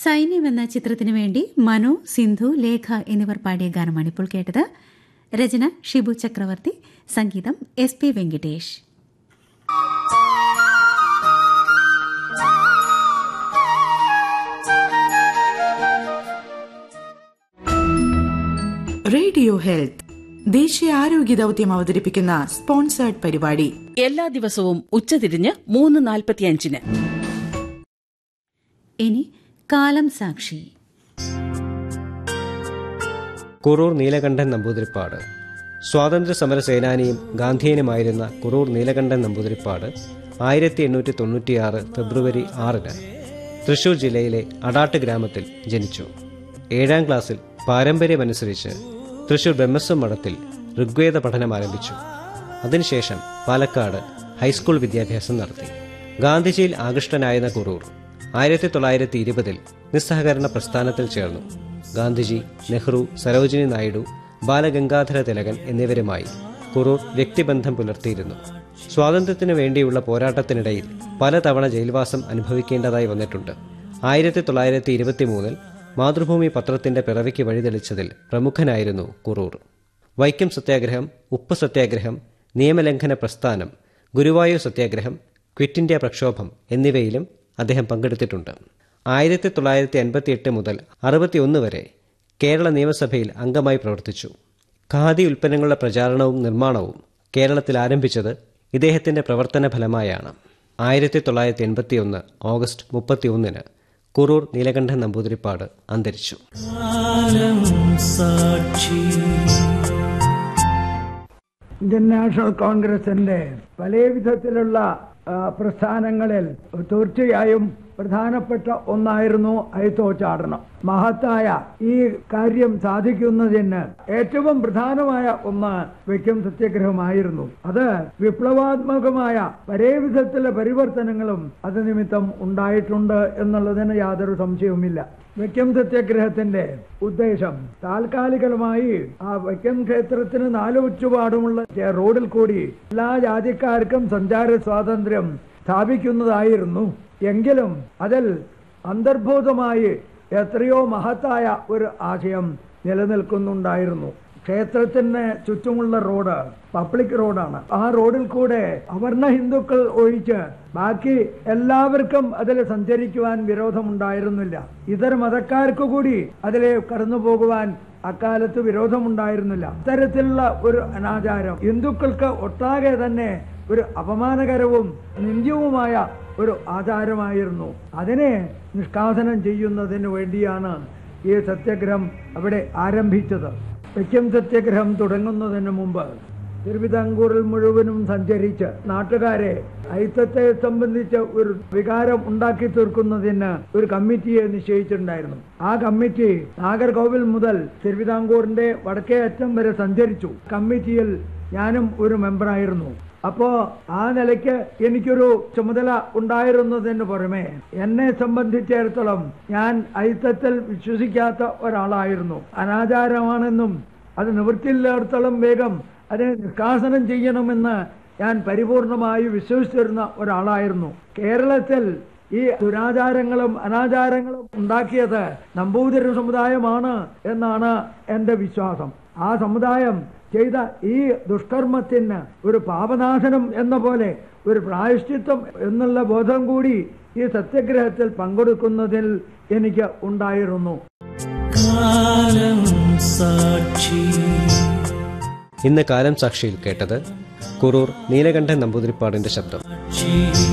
സൈന്യം എന്ന ചിത്രത്തിനു വേണ്ടി മനു സിന്ധു ലേഖ എന്നിവർ പാടിയ ഗാനമാണ് ഇപ്പോൾ കേട്ടത് രചന ഷിബു ചക്രവർത്തി സംഗീതം S P Venkitesh radio health ദേശീയ ആരോഗ്യ ദൌത്യം അവതരിപ്പിക്കുന്ന സ്പോൺസേർഡ് പരിപാടി എല്ലാ ദിവസവും ഉച്ചതിരിഞ്ഞ് മൂന്ന് നാൽപ്പത്തിയഞ്ചിന് ഇനി കാലം സാക്ഷി കുറൂർ നീലകണ്ഠൻ നമ്പൂതിരിപ്പാട് സ്വാതന്ത്ര്യ സമര സേനാനിയും ഗാന്ധിയനുമായിരുന്ന കുറൂർ നീലകണ്ഠൻ നമ്പൂതിരിപ്പാട് ആയിരത്തി എണ്ണൂറ്റി തൊണ്ണൂറ്റിയാറ് ഫെബ്രുവരി ആറിന് തൃശൂർ ജില്ലയിലെ അടാട്ട് ഗ്രാമത്തിൽ ജനിച്ചു ഏഴാം ക്ലാസ്സിൽ പാരമ്പര്യമനുസരിച്ച് തൃശൂർ ബ്രഹ്മസ്വം മഠത്തിൽ ഋഗ്വേദ പഠനം ആരംഭിച്ചു അതിനുശേഷം പാലക്കാട് ഹൈസ്കൂൾ വിദ്യാഭ്യാസം നടത്തി ഗാന്ധിജിയിൽ ആകൃഷ്ടനായിരുന്ന കുറൂർ ആയിരത്തി തൊള്ളായിരത്തി ഇരുപതിൽ നിസ്സഹകരണ പ്രസ്ഥാനത്തിൽ ചേർന്നു ഗാന്ധിജി നെഹ്റു സരോജിനി നായിഡു ബാലഗംഗാധര തിലകൻ എന്നിവരുമായി കുറൂർ വ്യക്തിബന്ധം പുലർത്തിയിരുന്നു സ്വാതന്ത്ര്യത്തിനു വേണ്ടിയുള്ള പോരാട്ടത്തിനിടയിൽ പലതവണ ജയിൽവാസം അനുഭവിക്കേണ്ടതായി വന്നിട്ടുണ്ട് ആയിരത്തി തൊള്ളായിരത്തി ഇരുപത്തി മൂന്നിൽ മാതൃഭൂമി പത്രത്തിന്റെ പിറവിക്ക് വഴിതെളിച്ചതിൽ പ്രമുഖനായിരുന്നു കുറൂർ വൈക്കം സത്യാഗ്രഹം ഉപ്പ് സത്യാഗ്രഹം നിയമലംഘന പ്രസ്ഥാനം ഗുരുവായൂർ സത്യാഗ്രഹം ക്വിറ്റ് ഇന്ത്യ പ്രക്ഷോഭം എന്നിവയിലും അദ്ദേഹം പങ്കെടുത്തിട്ടുണ്ട് ആയിരത്തി തൊള്ളായിരത്തി അൻപത്തി എട്ട് മുതൽ അറുപത്തിയൊന്ന് വരെ കേരള നിയമസഭയിൽ അംഗമായി പ്രവർത്തിച്ചു ഖാദി ഉൽപ്പന്നങ്ങളുടെ പ്രചാരണവും നിർമ്മാണവും കേരളത്തിൽ ആരംഭിച്ചത് ഇദ്ദേഹത്തിന്റെ പ്രവർത്തന ഫലമായാണ് ആയിരത്തി തൊള്ളായിരത്തി എൺപത്തിയൊന്ന് ഓഗസ്റ്റ് മുപ്പത്തിയൊന്നിന് കുറൂർ നീലകണ്ഠൻ നമ്പൂതിരിപ്പാട് അന്തരിച്ചു ഇന്ത്യൻ നാഷണൽ കോൺഗ്രസിന്റെ പല വിധത്തിലുള്ള ആ, പ്രസ്ഥാനങ്ങളിൽ തീർച്ചയായും പ്രധാനപ്പെട്ട ഒന്നായിരുന്നു അയത്തോച്ചാടനം മഹത്തായ ഈ കാര്യം സാധിക്കുന്നതിന് ഏറ്റവും പ്രധാനമായ ഒന്ന് വൈക്കം സത്യാഗ്രഹമായിരുന്നു അത് വിപ്ലവാത്മകമായ പലേ വിധത്തിലെ പരിവർത്തനങ്ങളും അത് നിമിത്തം ഉണ്ടായിട്ടുണ്ട് എന്നുള്ളതിന് യാതൊരു സംശയവുമില്ല വൈക്കം സത്യാഗ്രഹത്തിന്റെ ഉദ്ദേശം താൽക്കാലികമായി ആ വൈക്കം ക്ഷേത്രത്തിന് നാല് ചുറ്റുപാടുമുള്ള റോഡിൽ കൂടി എല്ലാ ജാതിക്കാർക്കും സഞ്ചാര സ്വാതന്ത്ര്യം സ്ഥാപിക്കുന്നതായിരുന്നു എങ്കിലും അതിൽ അന്തർഭൂതമായി എത്രയോ മഹത്തായ ഒരു ആശയം നിലനിൽക്കുന്നുണ്ടായിരുന്നു ക്ഷേത്രത്തിന് ചുറ്റുമുള്ള റോഡ് പബ്ലിക് റോഡാണ് ആ റോഡിൽ കൂടെ അവർണ ഹിന്ദുക്കൾ ഒഴിച്ച് ബാക്കി എല്ലാവർക്കും അതിൽ സഞ്ചരിക്കുവാൻ വിരോധമുണ്ടായിരുന്നില്ല ഇതര മതക്കാർക്ക് കൂടി അതിലെ കടന്നു പോകുവാൻ അക്കാലത്ത് വിരോധമുണ്ടായിരുന്നില്ല ഇത്തരത്തിലുള്ള ഒരു അനാചാരം ഹിന്ദുക്കൾക്ക് ഒട്ടാകെ തന്നെ ഒരു അപമാനകരവും നിന്ദ്യവുമായ ഒരു ആചാരമായിരുന്നു അതിനെ നിഷ്കാസനം ചെയ്യുന്നതിന് വേണ്ടിയാണ് ഈ സത്യാഗ്രഹം അവിടെ ആരംഭിച്ചത് വൈക്കം സത്യാഗ്രഹം തുടങ്ങുന്നതിന് മുമ്പ് തിരുവിതാംകൂറിൽ മുഴുവനും സഞ്ചരിച്ച് നാട്ടുകാരെ അയിത്തത്തെ സംബന്ധിച്ച ഒരു വികാരം ഉണ്ടാക്കി തീർക്കുന്നതിന് ഒരു കമ്മിറ്റിയെ നിശ്ചയിച്ചിട്ടുണ്ടായിരുന്നു ആ കമ്മിറ്റി നാഗർകോവിൽ മുതൽ തിരുവിതാംകൂറിന്റെ വടക്കേ അറ്റം വരെ സഞ്ചരിച്ചു കമ്മിറ്റിയിൽ ഞാനും ഒരു മെമ്പറായിരുന്നു അപ്പോ ആ നിലയ്ക്ക് എനിക്കൊരു ചുമതല ഉണ്ടായിരുന്നതിന് പുറമെ എന്നെ സംബന്ധിച്ചിടത്തോളം ഞാൻ അയിത്തത്തിൽ വിശ്വസിക്കാത്ത ഒരാളായിരുന്നു അനാചാരമാണെന്നും അത് നിവൃത്തിയില്ലാടത്തോളം വേഗം അതിനെ നിഷ്കാസനം ചെയ്യണമെന്ന് ഞാൻ പരിപൂർണമായി വിശ്വസിച്ചിരുന്ന ഒരാളായിരുന്നു കേരളത്തിൽ ഈ ദുരാചാരങ്ങളും അനാചാരങ്ങളും ഉണ്ടാക്കിയത് നമ്പൂതിരി സമുദായമാണ് എന്നാണ് എന്റെ വിശ്വാസം ആ സമുദായം ചെയ്ത ഈ ദുഷ്കർമ്മത്തിന് ഒരു പാപനാശനം എന്ന പോലെ ഒരു പ്രായശ്ചിത്വം എന്നുള്ള ബോധം കൂടി ഈ സത്യഗ്രഹത്തിൽ പങ്കെടുക്കുന്നതിൽ എനിക്ക് ഉണ്ടായിരുന്നു ഇന്ന് കാലം സാക്ഷിയിൽ കേട്ടത് കുറൂർ നീലകണ്ഠൻ നമ്പൂതിരിപ്പാടിന്റെ ശബ്ദം